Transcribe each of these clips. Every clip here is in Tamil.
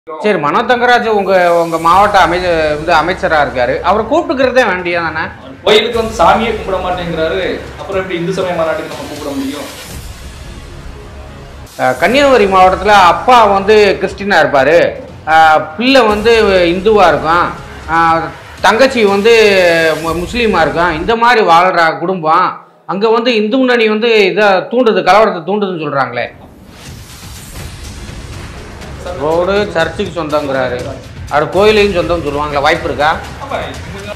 சரி மனோ தங்கராஜ் உங்க உங்க மாவட்ட அமை வந்து அமைச்சரா இருக்காரு அவரை கூப்பிட்டுக்கிறதே வேண்டியா தானே கோயிலுக்கு வந்து சாமியே கும்பிட மாட்டேங்கிறாரு அப்புறம் எப்படி இந்து சமய மாநாட்டுக்கு நம்ம கூப்பிட முடியும் அஹ், கன்னியாகுமரி மாவட்டத்தில் அப்பா வந்து கிறிஸ்டினா இருப்பார் பிள்ளை வந்து இந்துவா இருக்கும் அஹ், தங்கச்சி வந்து மு- முஸ்லீமா இருக்கும் இந்த மாதிரி வாழ்கிற குடும்பம் அங்கே வந்து இந்து முன்னணி வந்து இதை தூண்டுது கலவரத்தை தூண்டுதுன்னு சொல்கிறாங்களே ரோடு சர்ச்சுக்கு சொந்தங்கிறாரு அது கோயிலையும் சொந்தம்னு சொல்லுவாங்களே வாய்ப்பு இருக்கா ஆமா இவங்க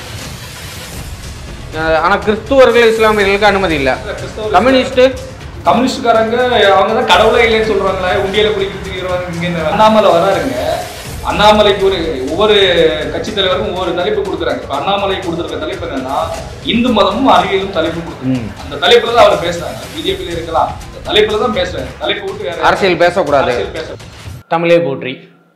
ஆனால் கிறிஸ்துவர்கள் இஸ்லாமியர்களுக்கு அனுமதி இல்லை கிறிஸ்தவ கம்யூனிஸ்ட்டு கம்யூனிஸ்ட்காரங்க அவங்க தான் கடவுளே இல்லைன்னு சொல்றாங்களே உண்டியல குடிக்கிறவங்க இங்க இந்த அண்ணாமலை வராருங்க அண்ணாமலைக்கு ஒரு ஒவ்வொரு கட்சி தலைவருக்கும் ஒவ்வொரு தலைப்பு கொடுக்குறாங்க இப்ப அண்ணாமலை கொடுத்துருக்க தலைப்பு என்னன்னா இந்து மதமும் அறிவியலும் தலைப்பு கொடுக்குறாங்க ம். அந்த தலைப்புல தான் அவர் பேசுறாங்க பிஜேபியில இருக்கலாம் அந்த தலைப்புல தான் பேசுறாங்க தலைப்பு விட்டு வேற அரசியல் பேசக்கூடாது அரசியல் பேச தமிழே போற்றி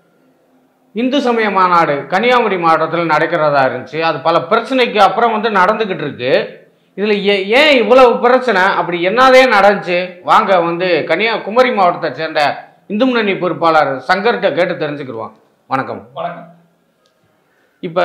இந்து சமய மாநாடு கன்னியாகுமரி மாவட்டத்தில் நடக்கிறதா இருந்துச்சு அது பல பிரச்சனைக்கு அப்புறம் வந்து நடந்துக்கிட்டு இருக்கு இதில் ஏன் இவ்வளவு பிரச்சனை அப்படி என்னதே நடந்துச்சு வாங்க வந்து கன்னியாகுமரி மாவட்டத்தை சேர்ந்த இந்து முன்னணி பொறுப்பாளர் சங்கர்கிட்ட கேட்டு தெரிஞ்சுக்கிடுவோம் வணக்கம் வணக்கம் இப்போ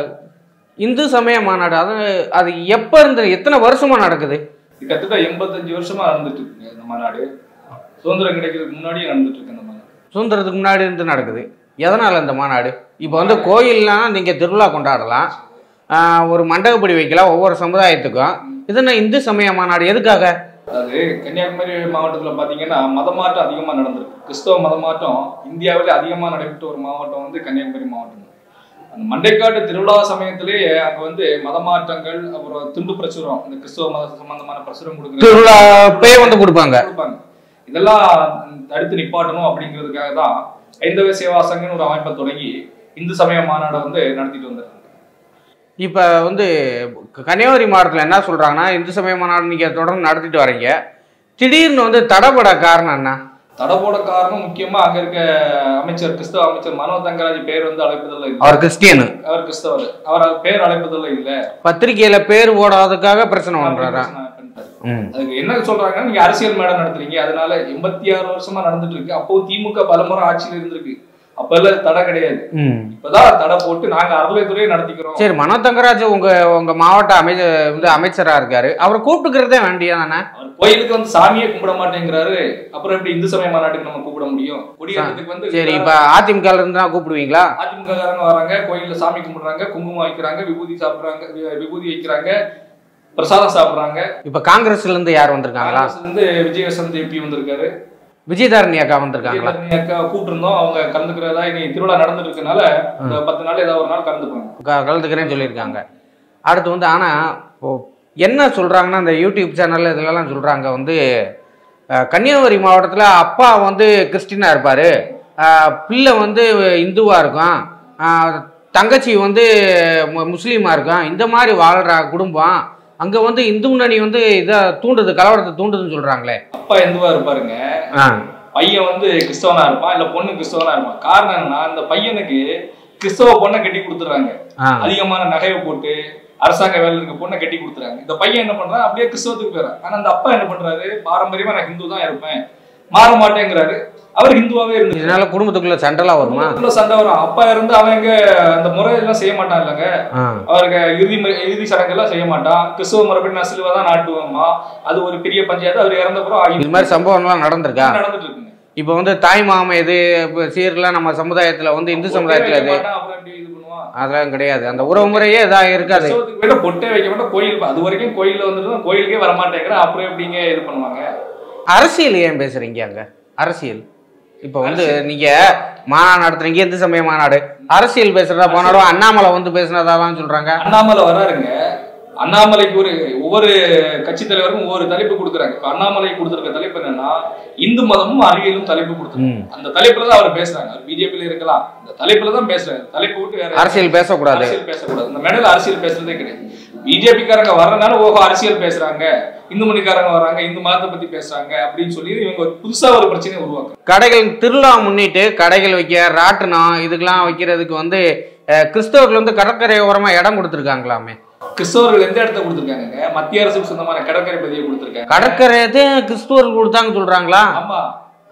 இந்து சமய மாநாடு அது அது எப்போ இருந்து எத்தனை வருஷமாக நடக்குது இது கிட்டத்தட்ட எண்பத்தஞ்சு வருஷமா நடந்துட்டு இருக்குங்க இந்த மாநாடு சுதந்திரம் கிடைக்கிறதுக்கு முன்னாடியே நடந்துட்டு இருக்கு இந்த மாநாடு சுதந்திரத்துக்கு முன்னாடி இருந்து நடக்குது எதனால் இந்த மாநாடு இப்போ வந்து கோயில்லாம் நீங்கள் திருவிழா கொண்டாடலாம் ஆஹ் ஒரு மண்டகப்படி வைக்கலாம் ஒவ்வொரு சமுதாயத்துக்கும் இது என்ன இந்து சமய மாநாடு எதுக்காக அதாவது கன்னியாகுமரி மாவட்டத்துல பாத்தீங்கன்னா மதமாற்றம் அதிகமா நடந்திருக்கு கிறிஸ்தவ மதமாற்றம் இந்தியாவிலே அதிகமா நடைபெற்ற ஒரு மாவட்டம் வந்து கன்னியாகுமரி மாவட்டம் தான். அந்த மண்டைக்காட்டு திருவிழா சமயத்திலேயே அங்க வந்து மதமாற்றங்கள் அப்புறம் துண்டு பிரசுரம் இந்த கிறிஸ்தவ மத சம்பந்தமான பிரசுரம் கொடுக்குறது திருவிழா பே வந்து கொடுப்பாங்க கொடுப்பாங்க இதெல்லாம் தடுத்து நிப்பாட்டணும் அப்படிங்கிறதுக்காக தான் ஐந்தவ சேவா சங்கன்னு ஒரு அமைப்பை தொடங்கி இந்து சமய மாநாடை வந்து நடத்திட்டு வந்திருக்காங்க இப்போ வந்து கன்னியாகுமரி மாவட்டத்தில் என்ன சொல்கிறாங்கன்னா இந்து சமய மாநாடு நீங்கள் தொடர்ந்து நடத்திட்டு வரீங்க திடீர்னு வந்து தடைப்பட காரணம் என்ன தடவோட காரணம் முக்கியமா அங்க இருக்க அமைச்சர் கிறிஸ்தவ அமைச்சர் மனோ தங்கராஜ் பேர் வந்து அழைப்பதில்லை இல்லை அவர் கிறிஸ்டியனு அவர் கிறிஸ்தவர் அவர் பேர் அழைப்பதில்லை இல்ல பத்திரிக்கையில் பேர் போடாததுக்காக பிரச்சனை பண்ணுறாரா பண்ணிட்டாரு. ம் அதுக்கு என்ன சொல்றாங்கன்னா நீங்க அரசியல் மேடம் நடத்துறீங்க அதனால எண்பத்தி ஆறு வருஷமா நடந்துட்டு இருக்கு அப்போ திமுக பலமுறை ஆட்சியில் இருந்திருக்கு அப்ப எல்லாம் தடை கிடையாது ம் இப்பதான் தடை போட்டு நாங்க அறநிலைத்துறையை நடத்திக்கிறோம் சரி மனோ தங்கராஜ் உங்க உங்க மாவட்ட அமை வந்து அமைச்சரா இருக்காரு அவரை கூப்பிட்டுக்கிறதே வேண்டியா தானே அவர் கோயிலுக்கு வந்து சாமியே கும்பிட மாட்டேங்கிறாரு அப்புறம் எப்படி இந்து சமய மாநாட்டுக்கு நம்ம கூப்பிட முடியும் குடியேறதுக்கு வந்து சரி இப்ப அதிமுக இருந்தா கூப்பிடுவீங்களா அதிமுக காரங்க வராங்க கோயில்ல சாமி கும்பிடுறாங்க குங்குமம் வைக்கிறாங்க விபூதி சாப்பிடுறாங்க வி- விபூதி வைக்கிறாங்க பிரசாதம் சாப்பிடுறாங்க இப்ப காங்கிரஸ்ல இருந்து யார் வந்திருக்காங்களா காங்கிரஸ்ல இருந்து விஜயவசந்த் எம்பி வந்திருக்காரு விஜயதாரணி அக்கா வந்திருக்காங்களா விஜயதரணி அக்கா கூப்பிட்டுருந்தோம் அவங்க கலந்துக்கிறதா இனி திருவிழா நடந்துட்டு இருக்கனால இந்த பத்து நாள் ஏதாவது ஒரு நாள் கலந்துக்குவாங்க க- கலந்துக்கிறேன்னு சொல்லியிருக்காங்க அடுத்து வந்து ஆனா இப்போ என்ன சொல்றாங்கன்னா இந்த யூடியூப் சேனல்ல இதுலலாம் சொல்றாங்க வந்து அஹ், கன்னியாகுமரி மாவட்டத்துல அப்பா வந்து கிறிஸ்டினா இருப்பாரு அஹ், பிள்ளை வந்து இந்துவா இருக்கும் அஹ், தங்கச்சி வந்து மு- முஸ்லீமா இருக்கும் இந்த மாதிரி வாழ்ற குடும்பம் அங்க வந்து இந்து முன்னணி வந்து இதை தூண்டுது கலவரத்தை தூண்டுதுன்னு சொல்றாங்களே அப்பா எந்துவா இருப்பாருங்க ஆ பையன் வந்து கிறிஸ்தவனா இருப்பான் இல்ல பொண்ணு கிறிஸ்தவனா இருப்பான் காரணம் என்னன்னா அந்த பையனுக்கு கிறிஸ்தவ பொண்ணை கட்டி கொடுத்துறாங்க ஆ அதிகமான நகையை போட்டு அரசாங்க வேலையில இருக்க பொண்ணை கட்டி கொடுத்துறாங்க இந்த பையன் என்ன பண்றான் அப்படியே கிறிஸ்தவத்துக்கு போயிடறான் ஆனா அந்த அப்பா என்ன பண்றாரு பாரம்பரியமா நான் ஹிந்து தான் இருப்பேன் மாற மாட்டேங்கிறாரு அவர் ஹிந்துவாவே இருந்து இதனால குடும்பத்துக்குள்ள சண்டைலாம் வருமா சண்டை வரும் அப்பா இருந்து அவன் எங்க அந்த முறையெல்லாம் செய்ய மாட்டான் இல்லைங்க ஆ அவருக்கு இறுதி மு- இறுதி சடங்கெல்லாம் செய்ய மாட்டான் கிறிஸ்தவ முறைப்படி நான் சிலுவை தான் நாட்டுவோமா அது ஒரு பெரிய பஞ்சாயத்து அவர் இறந்தப்புறம் இது மாதிரி சம்பவம்லாம் நடந்திருக்கா நடந்துட்டு இருக்குங்க இப்போ வந்து தாய் மாம இது இப்போ சீர்லாம் நம்ம சமுதாயத்துல வந்து இந்து சமுதாயத்துல பொட்டே இது வைக்க மாட்டான், அப்புறம் எப்படி இது பண்ணுவான் அதெல்லாம் கிடையாது அந்த உறவு முறையே இதாக இருக்காது கிறிஸ்தவத்துக்கு போயிட்டு பொட்டே வைக்க மாட்டோம் கோயில் அது வரைக்கும் கோயில்ல வந்துட்டு தான் கோயிலுக்கே வர மாட்டேங்கிறேன் அப்புறம் எப்படிங்க இது பண்ணுவாங்க அரசியல் ஏன் பேசுறீங்க அங்க அரசியல் இப்போ வந்து நீங்க மாநாடு நடத்துறீங்க இந்து சமய மாநாடு அரசியல் பேசுறதா போனாலும் அண்ணாமலை வந்து பேசுனதா தான் சொல்றாங்க அண்ணாமலை வராருங்க அண்ணாமலைக்கு ஒரு ஒவ்வொரு கட்சி தலைவருக்கும் ஒவ்வொரு தலைப்பு கொடுக்குறாங்க இப்ப அண்ணாமலை கொடுத்துருக்க தலைப்பு என்னன்னா இந்து மதமும் அறிவியலும் தலைப்பு கொடுத்துருக்காங்க ம். அந்த தலைப்புல தான் அவர் பேசுறாங்க அவர் பிஜேபியில இருக்கலாம் இந்த தலைப்புல தான் பேசுறாங்க தலைப்பு விட்டு வேற அரசியல் பேசக்கூடாது அரசியல் பேசக்கூடாது இந்த மேடையில அரசியல் பேசுறதே கிடையாது பிஜேபி காரங்க வர்றதுனால ஓஹோ அரசியல் பேசுறாங்க இந்து மணிக்காரங்க வராங்க இந்து மதத்தை பத்தி பேசுறாங்க அப்படின்னு சொல்லி இவங்க ஒரு புதுசா ஒரு பிரச்சனையை உருவாக்குறாங்க கடைகள் திருவிழா முன்னிட்டு கடைகள் வைக்க ராட்டினம் இதுக்கெல்லாம் வைக்கிறதுக்கு வந்து அஹ், கிறிஸ்தவர்கள் வந்து கடற்கரை ஓரமா இடம் கொடுத்துருக்காங்களாமே கிறிஸ்தவர்கள் எந்த இடத்த கொடுத்துருக்காங்க மத்திய அரசுக்கு சொந்தமான கடற்கரை பதிவை கொடுத்துருக்காங்க கடற்கரை கிறிஸ்துவர்கள் கொடுத்தாங்க சொல்றாங்களா ஆமா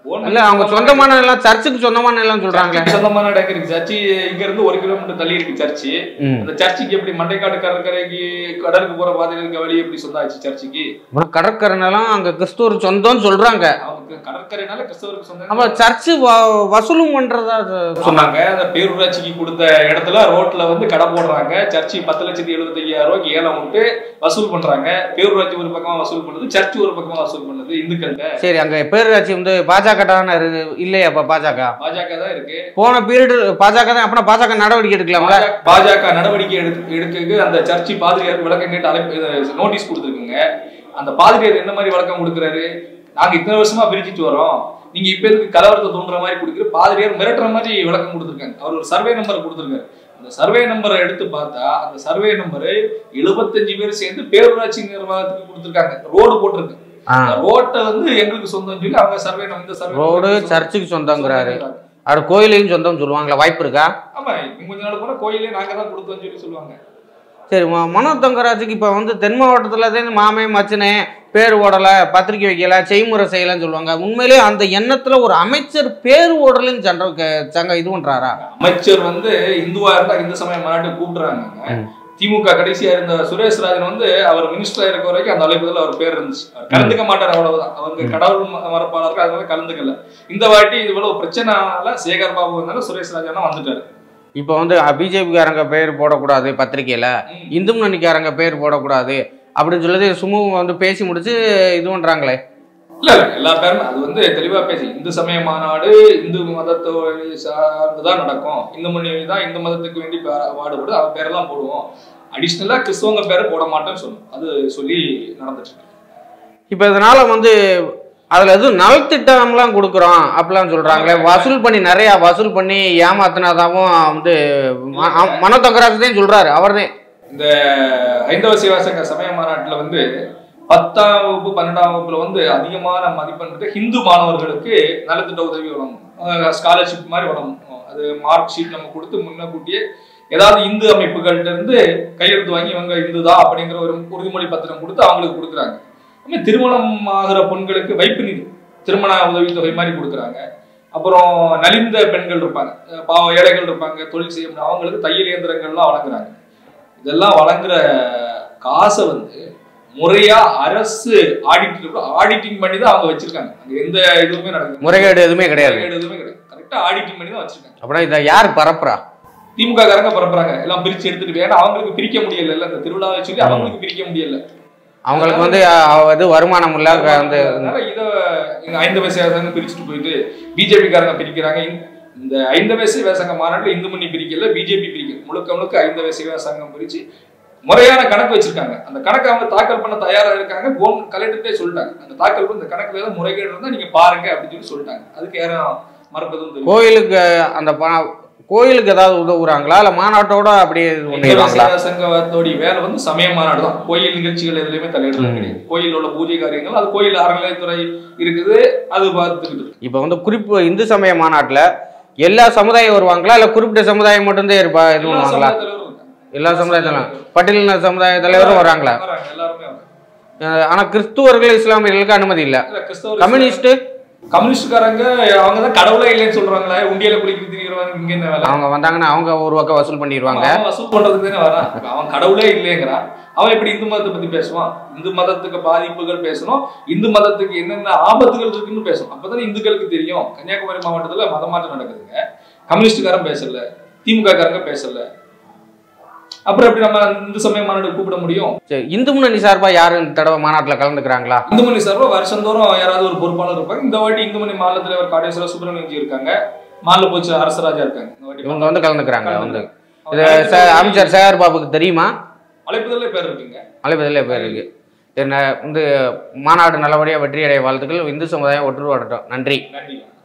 own இல்ல அவங்க சொந்தமான எல்லாம் சர்ச்சுக்கு சொந்தமான எல்லாம் சொல்றாங்க சர்ச்சுக்கு சொந்தமான இடம் இருக்கு சர்ச்சு இங்க இருந்து ஒரு கிலோமீட்டர் தள்ளி இருக்கு சர்ச்சு ம். அந்த சர்ச்சுக்கு எப்படி மண்டைக்காடு கடற்கரைக்கு கடலுக்கு போற பாதையில இருக்க வழி எப்படி சொந்தம் ஆச்சு சர்ச்சுக்கு அப்புறம் கடற்கரைனெல்லாம் அங்க கிறிஸ்துவர் சொந்தம்னு சொல்றாங்க அவங்க கடற்கரைனால கிறிஸ்தவருக்கு சொந்தம் அப்ப சர்ச்சு வ- வசூலும் பண்றதா சொன்னாங்க சொன்னாங்க அந்த பேரூராட்சிக்கு கொடுத்த இடத்துல ரோட்ல வந்து கடை போடுறாங்க சர்ச்சு பத்து லட்சத்தி எழுபத்தி ஐயாயிரம் ரூபாய்க்கு ஏலம் விட்டு வசூல் பண்றாங்க பேரூராட்சி ஒரு பக்கமா வசூல் பண்ணுது சர்ச் ஒரு பக்கமா வசூல் பண்ணுது இந்துக்கள்கிட்ட சரி அங்க பேரூராட்சி வந்து பாஜக தானே இருக்கு இல்லையா அப்ப பாஜக பாஜக தான் இருக்கு போன பீரியட் பாஜக தான் அப்பனா பாஜக நடவடிக்கை எடுக்கலாம்ல பாஜக பாஜக நடவடிக்கை எடுத்து எடுக்க அந்த சர்ச்சு பாதிரியார் விளக்கம் கேட்டு அழைப்பு நோட்டீஸ் கொடுத்துருக்குங்க அந்த பாதிரியார் என்ன மாதிரி விளக்கம் கொடுக்குறாரு நாங்க இத்தனை வருஷமா பிரிச்சுட்டு வரோம் நீங்க இப்ப எதுக்கு கலவரத்தை தூண்டுற மாதிரி கொடுக்குற பாதிரியார் மிரட்டுற மாதிரி விளக்கம் கொடுத்துருக்காங்க அவர் ஒரு சர்வே நம்பர் கொடுத்துருக்காரு அந்த சர்வே நம்பரை எடுத்து பார்த்தா அந்த சர்வே நம்பரு எழுபத்தஞ்சு பேர் சேர்ந்து பேரூராட்சி நிர்வாகத்துக்கு கொடுத்துருக்காங்க ரோடு போட்டிருக்கு ஆ. அந்த ரோட்டை வந்து எங்களுக்கு சொந்தம் சொல்லி அவங்க சர்வே இந்த சர்வே ரோடு சர்ச்சுக்கு சொந்தங்கிறாரு அது கோயிலையும் சொந்தம் சொல்லுவாங்களா வாய்ப்பு இருக்கா ஆமா இன்னும் கொஞ்ச நாள் போனா கோயிலே நாங்க தான் கொடுத்தோம்னு சொல்லி சொல்லுவாங்க சரி ம- மனோ தங்கராஜுக்கு இப்போ வந்து தென் மாவட்டத்தில் தான் மாமே மச்சனே பேர் ஓடலை பத்திரிக்கை வைக்கல செய்முறை செய்யலைன்னு சொல்லுவாங்க உண்மையிலேயே அந்த எண்ணத்தில் ஒரு அமைச்சர் பேர் ஓடலைன்னு சண்ட க- சங்க இது பண்ணுறாரா அமைச்சர் வந்து இந்துவா இருந்தா இந்து சமய மாநாட்டு கூப்பிடுறாங்க ம். திமுக கடைசியா இருந்த சுரேஷ் ராஜன் வந்து அவர் மினிஸ்டரா இருக்க வரைக்கும் அந்த அழைப்புதல் அவர் பேர் இருந்துச்சு அவர் கலந்துக்க மாட்டார் அவ்வளவுதான் அவங்க கடவுள் ம- மரப்பாளர்கள் அதனால கலந்துக்கல இந்த வாட்டி இவ்வளவு பிரச்சனைனால சேகர் பாபு வந்தாலும் சுரேஷ் ராஜனா வந்துட்டாரு இப்போ வந்து பிஜேபிக்காரங்க பேர் போடக்கூடாது பத்திரிக்கையில் ம். இந்து முன்னணிக்காரங்க பேர் போடக்கூடாது அப்படின்னு சொல்லி சுமூகம் வந்து பேசி முடிச்சு இது பண்ணுறாங்களே இல்ல இல்ல எல்லா பேருமே அது வந்து தெளிவா பேசி இந்து சமய மாநாடு இந்து மதத்தோட சார்ந்துதான் நடக்கும் இந்து முன்னணி தான் இந்து மதத்துக்கு வேண்டி பா- பாடுபடுது அவ பேரெல்லாம் போடுவோம் அடிஷ்னலா கிறிஸ்தவங்க பேரை போட மாட்டேன்னு சொல்லணும் அது சொல்லி நடந்துட்டு இருக்கு இப்போ இதனால வந்து அதில் எதுவும் நலத்திட்டம்லாம் கொடுக்குறோம் அப்படிலாம் சொல்கிறாங்களே வசூல் பண்ணி நிறையா வசூல் பண்ணி ஏமாத்தினாதாவும் வந்து ம- அ- மனோ தங்கராஜ் தான் சொல்கிறாரு அவர் தான் இந்த ஐந்தவ சிவாசங்க சமய மாநாட்டுல வந்து பத்தாம் வகுப்பு பன்னெண்டாம் வகுப்புல வந்து அதிகமான மதிப்பெண் பெற்ற ஹிந்து மாணவர்களுக்கு நலத்திட்ட உதவி வழங்கும் ஸ்காலர்ஷிப் மாதிரி வழங்கும் அது மார்க் ஷீட் நம்ம கொடுத்து முன்னக்கூட்டியே ஏதாவது இந்து அமைப்புகள்ட்ட இருந்து கையெழுத்து வாங்கி இவங்க இந்து தான் அப்படிங்கிற ஒரு உறுதிமொழி பத்திரம் கொடுத்து அவங்களுக்கு கொடுக்குறாங்க அதுமாதிரி திருமணம் ஆகிற பெண்களுக்கு வைப்பு நிதி திருமண உதவித்தொகை மாதிரி கொடுக்குறாங்க அப்புறம் நலிந்த பெண்கள் இருப்பாங்க அஹ் பாவம் ஏழைகள் இருப்பாங்க தொழில் செய்ய முடியும் அவங்களுக்கு தையல் இயந்திரங்கள்லாம் வழங்குறாங்க இதெல்லாம் வழங்குற காசை வந்து முறையா அரசு ஆடிட் ஆடிட்டிங் பண்ணி தான் அவங்க வச்சிருக்காங்க அங்க எந்த இதுவுமே நடக்குது முறைகேடு எதுவுமே கிடையாது முறைகேடு எதுவுமே கிடையாது கரெக்டா ஆடிட்டிங் பண்ணி தான் வச்சிருக்காங்க அப்படின்னா இதை யார் பரப்புறா திமுக காரங்க பரப்புறாங்க எல்லாம் பிரிச்சு எடுத்துட்டு ஏன்னா அவங்களுக்கு பிரிக்க முடியல இல்ல இந்த திருவிழாவை சொல்லி அவங்களுக்கு பிரிக்க முடியல அவங்களுக்கு வந்து அஹ், இது வருமானம் இல்ல வந்து அதனால இத இந்த ஐந்து வயசு வேசங்க பிரிச்சுட்டு போயிட்டு பிஜேபி காரங்க பிரிக்கிறாங்க இந்த- இந்த ஐந்து வயசு வேசங்க மாநாட்டில் இந்து முன்னணி பிரிக்கல பிஜேபி பிரிக்கல முழுக்க முழுக்க ஐந்து வயசு வேசங்கம் பிரிச்சு முறையான கணக்கு வச்சிருக்காங்க அந்த கணக்கு அவங்க தாக்கல் பண்ண தயாரா இருக்காங்க கோம் கலெக்டர்ட்டே சொல்லிட்டாங்க அந்த தாக்கல் பண்ண இந்த கணக்குல ஏதாவது முறைகேடு இருந்தா நீங்க பாருங்க அப்படின்னு சொல்லி சொல்லிட்டாங்க அதுக்கு யாரும் மறப்பதும் தெரியும் கோயிலுக்கு அந்த பணம் கோயிலுக்கு ஏதாவது உதவுறாங்களா இல்ல மாநாட்டோட அப்படியே இது பண்ணிடுவாங்களா சங்கத்தோடைய வேலை வந்து சமய மாநாடு தான் கோயில் நிகழ்ச்சிகள் எதுலையுமே தலையிடுறது கிடையாது கோயில் உள்ள பூஜை காரியங்கள் அது கோயில் அறநிலையத்துறை இருக்குது அது பார்த்துக்கிட்டு இருக்கு. இப்போ வந்து குறிப்பு இந்து சமய மாநாட்டுல எல்லா சமுதாயம் வருவாங்களா இல்ல குறிப்பிட்ட சமுதாயம் மட்டும்தான் இருப்பா இது எல்லா பண்ணுவாங்களா சமுதாய தலைவரும் இருக்காங்க. எல்லா சமுதாயத்திலும் பட்டியலின சமுதாய தலைவரும் வராங்களா வராங்க, எல்லாருமே வராங்க. அஹ், ஆனா கிறிஸ்துவர்கள் இஸ்லாமியர்களுக்கு அனுமதி இல்ல இல்ல, கிறிஸ்தவர் கம்யூனிஸ்ட் கம்யூனிஸ்ட்காரங்க அவங்க தான் கடவுளே இல்லைன்னு சொல்றாங்களே உண்டியல குளிக்க திரிகிறவங்க இங்க என்ன வேலை அவங்க வந்தாங்கன்னா அவங்க ஒரு பக்கம் வசூல் பண்ணிடுவாங்க அவன் வசூல் பண்றதுக்கு தானே வரான் இப்ப அவன் கடவுளே இல்லைங்கிறான் அவன் எப்படி இந்து மதத்தை பத்தி பேசுவான் இந்து மதத்துக்கு பாதிப்புகள் பேசணும் இந்து மதத்துக்கு என்னென்ன ஆபத்துகள் இருக்குன்னு பேசணும் அப்பதான் இந்துக்களுக்கு தெரியும் கன்னியாகுமரி மாவட்டத்துல மத மாற்றம் நடக்குதுங்க கம்யூனிஸ்டுக்காரன் பேசல திமுக காரங்க பேசல அப்புறம் எப்படி நம்ம இந்து சமய மாநாடு கூப்பிட முடியும் சரி இந்து முன்னணி சார்பா யாரும் இந்த தடவை மாநாட்டுல கலந்துக்கிறாங்களா இந்துமணி சார்பா வருஷந்தோறும் யாராவது ஒரு பொறுப்பாளர் இருப்பாங்க இந்த வாட்டி இந்துமணி மாநில தலைவர் காடேஸ்வர சுப்பிரமணியஞ்சி இருக்காங்க மாநில போச்சு அரசராஜா இருக்காங்க இந்த வாட்டி இவங்க வந்து கலந்துக்கிறாங்க வந்து அவங்க இது ச- அமைச்சர் சேகர் பாபுக்கு தெரியுமா அழைப்புதல்ல பேர் இருக்குங்க அழைப்பதில் பேர் இருக்கு என்ன வந்து மாநாடு நல்லபடியாக வெற்றி அடைய வாழ்த்துக்கள் இந்து சமுதாயம் ஒற்றுவடட்டும் நன்றி நன்றி